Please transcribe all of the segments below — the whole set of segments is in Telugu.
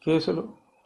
కేసులు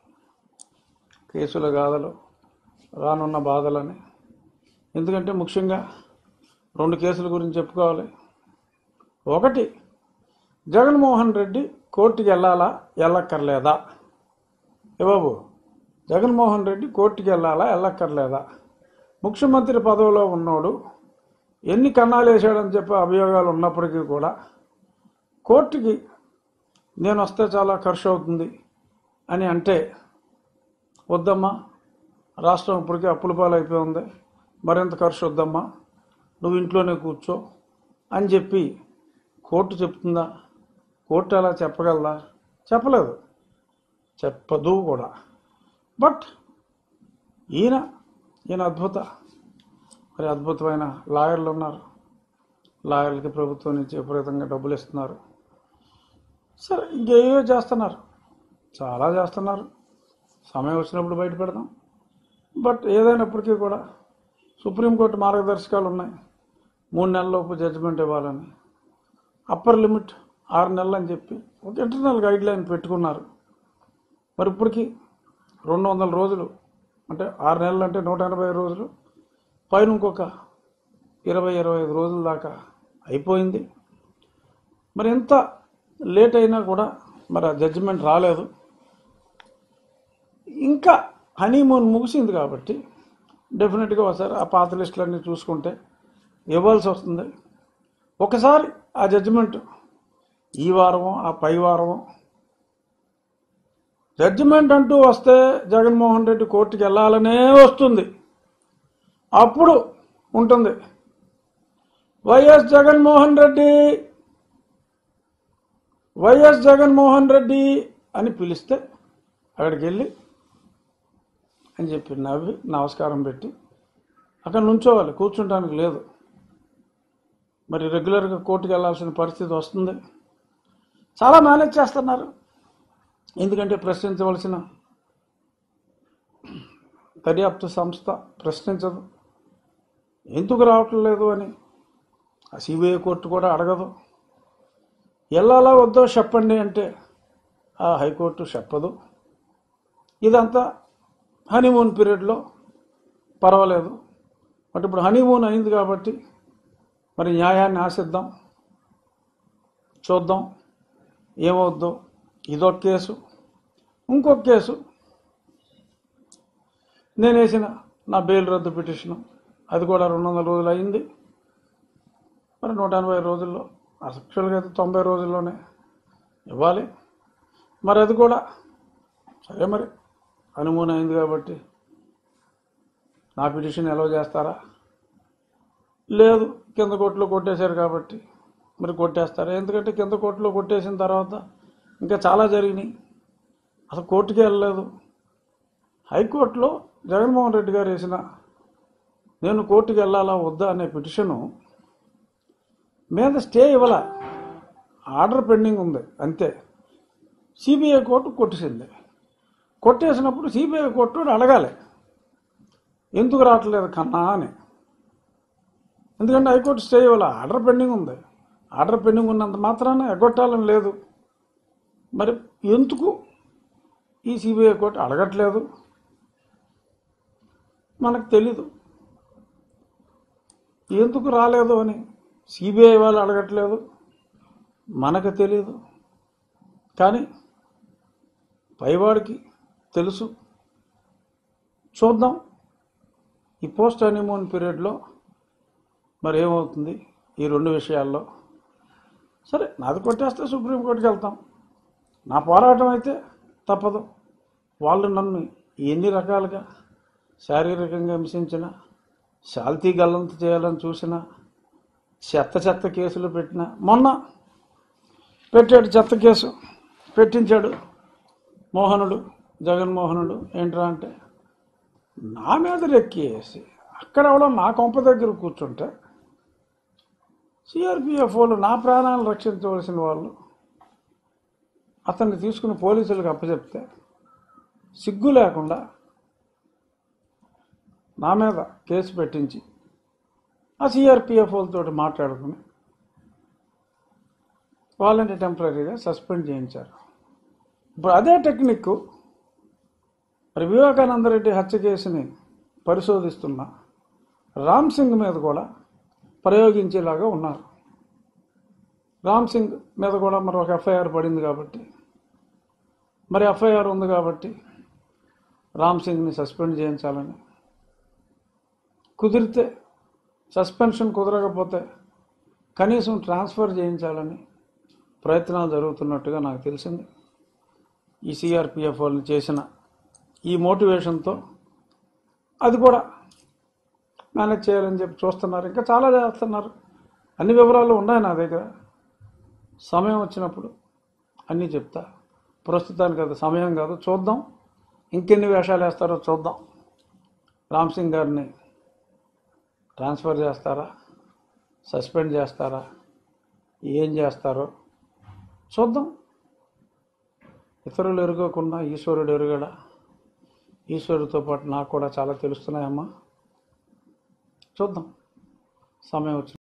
కేసుల గాథలు రానున్న బాధలని ఎందుకంటే ముఖ్యంగా రెండు కేసుల గురించి చెప్పుకోవాలి ఒకటి జగన్మోహన్ రెడ్డి కోర్టుకి వెళ్ళాలా వెళ్ళక్కర్లేదా ఏ బాబు జగన్మోహన్ రెడ్డి కోర్టుకి వెళ్ళాలా వెళ్ళక్కర్లేదా ముఖ్యమంత్రి పదవిలో ఉన్నోడు ఎన్ని కన్నాలు వేసాడని చెప్పి అభియోగాలు ఉన్నప్పటికీ కూడా కోర్టుకి నేను వస్తే చాలా ఖర్చు అవుతుంది అని అంటే వద్దమ్మా రాష్ట్రం ఇప్పటికే అప్పుల పాలైపోయి ఉంది మరింత ఖర్చు వద్దమ్మా నువ్వు ఇంట్లోనే కూర్చో అని చెప్పి కోర్టు చెప్తుందా కోర్టు అలా చెప్పగలదా చెప్పలేదు చెప్పదు కూడా బట్ ఈయన ఈయన అద్భుత మరి అద్భుతమైన లాయర్లు ఉన్నారు లాయర్లకి ప్రభుత్వం నుంచి విపరీతంగా డబ్బులు ఇస్తున్నారు సరే ఇంకేవో చేస్తున్నారు చాలా చేస్తున్నారు సమయం వచ్చినప్పుడు బయట పెడదాం బట్ ఏదైనప్పటికీ కూడా సుప్రీంకోర్టు మార్గదర్శకాలు ఉన్నాయి మూడు నెలలలోపు జడ్జిమెంట్ ఇవ్వాలని అప్పర్ లిమిట్ ఆరు నెలలు అని చెప్పి ఒక ఇంటర్నల్ గైడ్ లైన్ పెట్టుకున్నారు మరి ఇప్పటికి రెండు వందల రోజులు అంటే ఆరు నెలలు అంటే నూట ఎనభై రోజులు పైన ఇంకొక ఇరవై ఇరవై ఐదు రోజుల దాకా అయిపోయింది మరి ఎంత లేట్ అయినా కూడా మరి ఆ జడ్జిమెంట్ రాలేదు ఇంకా హనీమూన్ ముగిసింది కాబట్టి డెఫినెట్గా ఒకసారి ఆ పాత లిస్టులన్నీ చూసుకుంటే ఇవ్వాల్సి వస్తుంది ఒకసారి ఆ జడ్జిమెంట్ ఈ వారమో ఆ పై వారమో జడ్జిమెంట్ అంటూ వస్తే జగన్మోహన్ రెడ్డి కోర్టుకి వెళ్ళాలనే వస్తుంది అప్పుడు ఉంటుంది వైఎస్ జగన్మోహన్ రెడ్డి వైఎస్ జగన్మోహన్ రెడ్డి అని పిలిస్తే అక్కడికి వెళ్ళి అని చెప్పి నవ్వి నమస్కారం పెట్టి అక్కడ నుంచోవాలి కూర్చుంటానికి లేదు మరి రెగ్యులర్గా కోర్టుకు వెళ్ళాల్సిన పరిస్థితి వస్తుంది చాలా మేనేజ్ చేస్తున్నారు ఎందుకంటే ప్రశ్నించవలసిన దర్యాప్తు సంస్థ ప్రశ్నించదు ఎందుకు రావటం లేదు అని ఆ సిబిఐ కోర్టు కూడా అడగదు వెళ్ళాలా వద్దో చెప్పండి అంటే ఆ హైకోర్టు చెప్పదు ఇదంతా హనీమూన్ పీరియడ్లో పర్వాలేదు బట్ ఇప్పుడు హనీమూన్ అయింది కాబట్టి మరి న్యాయాన్ని ఆశిద్దాం చూద్దాం ఏమవుద్దో ఇదొక కేసు ఇంకొక కేసు నేను వేసిన నా బెయిల్ రద్దు పిటిషను అది కూడా రెండు వందల రోజులు అయింది మరి నూట ఎనభై రోజుల్లో యాక్చువల్గా అయితే తొంభై రోజుల్లోనే ఇవ్వాలి మరి అది కూడా సరే మరి హనుమూన్ అయింది కాబట్టి నా పిటిషన్ ఎలవ్ చేస్తారా లేదు కింద కోర్టులో కొట్టేశారు కాబట్టి మరి కొట్టేస్తారా ఎందుకంటే కింద కోర్టులో కొట్టేసిన తర్వాత ఇంకా చాలా జరిగినాయి అసలు కోర్టుకే వెళ్ళలేదు హైకోర్టులో జగన్మోహన్ రెడ్డి గారు వేసిన నేను కోర్టుకి వెళ్ళాలా వద్దా అనే పిటిషను మీద స్టే ఇవ్వాల ఆర్డర్ పెండింగ్ ఉంది అంతే సిబిఐ కోర్టు కొట్టేసింది కొట్టేసినప్పుడు సిబిఐ కోర్టు అడగాలి ఎందుకు రావట్లేదు కన్నా అని ఎందుకంటే హైకోర్టు స్టే ఇవ్వాల ఆర్డర్ పెండింగ్ ఉంది ఆర్డర్ పెండింగ్ ఉన్నంత మాత్రాన ఎగ్గొట్టాలని లేదు మరి ఎందుకు ఈ సిబిఐ కోర్టు అడగట్లేదు మనకు తెలీదు ఎందుకు రాలేదు అని సిబిఐ వాళ్ళు అడగట్లేదు మనకు తెలియదు కానీ పైవాడికి తెలుసు చూద్దాం ఈ పోస్ట్ హనీమూన్ పీరియడ్లో మరి ఏమవుతుంది ఈ రెండు విషయాల్లో సరే నాది కొట్టేస్తే సుప్రీంకోర్టుకి వెళ్తాం నా పోరాటం అయితే తప్పదు వాళ్ళు నన్ను ఎన్ని రకాలుగా శారీరకంగా హింసించిన శాల్తీ గల్లంత చేయాలని చూసిన చెత్త చెత్త కేసులు పెట్టిన మొన్న పెట్టాడు చెత్త కేసు పెట్టించాడు మోహనుడు జగన్మోహనుడు ఏంట్రా అంటే నా మీద రెక్కేసి అక్కడ ఎవడో నా కొంప దగ్గర కూర్చుంటే సిఆర్పిఎఫ్ వాళ్ళు నా ప్రాణాలను రక్షించవలసిన వాళ్ళు అతన్ని తీసుకుని పోలీసులకు అప్పచెప్తే సిగ్గు లేకుండా నా మీద కేసు పెట్టించి ఆ సిఆర్పిఎఫ్ వాళ్ళతో మాట్లాడుకుని వాళ్ళని టెంపరీగా సస్పెండ్ చేయించారు ఇప్పుడు అదే టెక్నిక్ మరి వివేకానంద రెడ్డి హత్య కేసుని పరిశోధిస్తున్న రామ్ సింగ్ మీద కూడా ప్రయోగించేలాగా ఉన్నారు రామ్ సింగ్ మీద కూడా మరి ఒక ఎఫ్ఐఆర్ పడింది కాబట్టి మరి ఎఫ్ఐఆర్ ఉంది కాబట్టి రామ్ సింగ్ని సస్పెండ్ చేయించాలని కుదిరితే సస్పెన్షన్ కుదరకపోతే కనీసం ట్రాన్స్ఫర్ చేయించాలని ప్రయత్నాలు జరుగుతున్నట్టుగా నాకు తెలిసింది ఈ సిఆర్పిఎఫ్ వాళ్ళు చేసిన ఈ మోటివేషన్తో అది కూడా మేనేజ్ చేయాలని చెప్పి చూస్తున్నారు ఇంకా చాలా చేస్తున్నారు అన్ని వివరాలు ఉన్నాయి నా దగ్గర సమయం వచ్చినప్పుడు అన్నీ చెప్తా ప్రస్తుతానికి అది సమయం కాదు చూద్దాం ఇంకెన్ని వేషాలు వేస్తారో చూద్దాం రామ్ సింగ్ గారిని ట్రాన్స్ఫర్ చేస్తారా సస్పెండ్ చేస్తారా ఏం చేస్తారో చూద్దాం ఇతరులు ఎరుగకుండా ఈశ్వరుడు ఎరుగడా ఈశ్వరుడితో పాటు నాకు కూడా చాలా తెలుస్తున్నాయమ్మా చూద్దాం సమయం వచ్చి